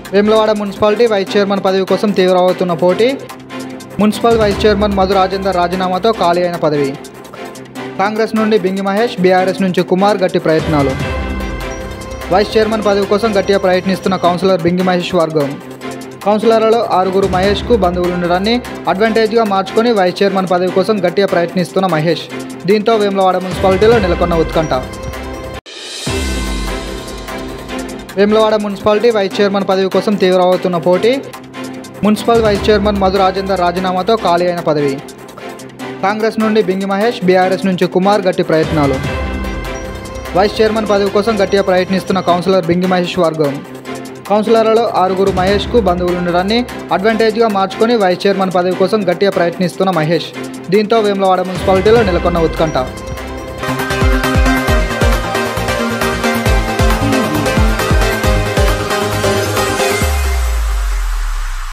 Vemulawada municipality vice chairman పదవి కోసం తీవ్రమవుతున్న పోటీ municipal vice chairman Madhu Rajender రాజీనామాతో ఖాళీ అయిన పదవి కాంగ్రెస్ నుండి బింగి మహేష్ బీఆర్ఎస్ నుంచి కుమార్ గట్టి ప్రయత్నాలు వైస్ చైర్మన్ పదవి కోసం గట్టిగా ప్రయత్నిస్తున్న కౌన్సిలర్ బింగి మహేష్ వర్గం కౌన్సిలర్లలో ఆరుగురు మహేష్కు బంధువులు ఉండడాన్ని అడ్వాంటేజ్గా మార్చుకొని వైస్ చైర్మన్ పదవి కోసం గట్టిగా ప్రయత్నిస్తున్న మహేష్ దీంతో వేములవాడ మున్సిపాలిటీలో నెలకొన్న ఉత్కంఠ వేములవాడ మున్సిపాలిటీ వైస్ చైర్మన్ పదవి కోసం తీవ్రమవుతున్న పోటీ municipal vice chairman Madhu Rajender రాజీనామాతో ఖాళీ అయిన పదవి కాంగ్రెస్ నుండి బింగి మహేష్ బీఆర్ఎస్ నుంచి కుమార్ గట్టి ప్రయత్నాలు వైస్ చైర్మన్ పదవి కోసం గట్టిగా ప్రయత్నిస్తున్న కౌన్సిలర్ బింగి మహేష్ వర్గం కౌన్సిలర్లలో ఆరుగురు మహేష్కు బంధువులు ఉండడాన్ని అడ్వాంటేజ్గా మార్చుకొని వైస్ చైర్మన్ పదవి కోసం గట్టిగా ప్రయత్నిస్తున్న మహేష్ దీంతో వేములవాడ మున్సిపాలిటీలో నెలకొన్న ఉత్కంఠ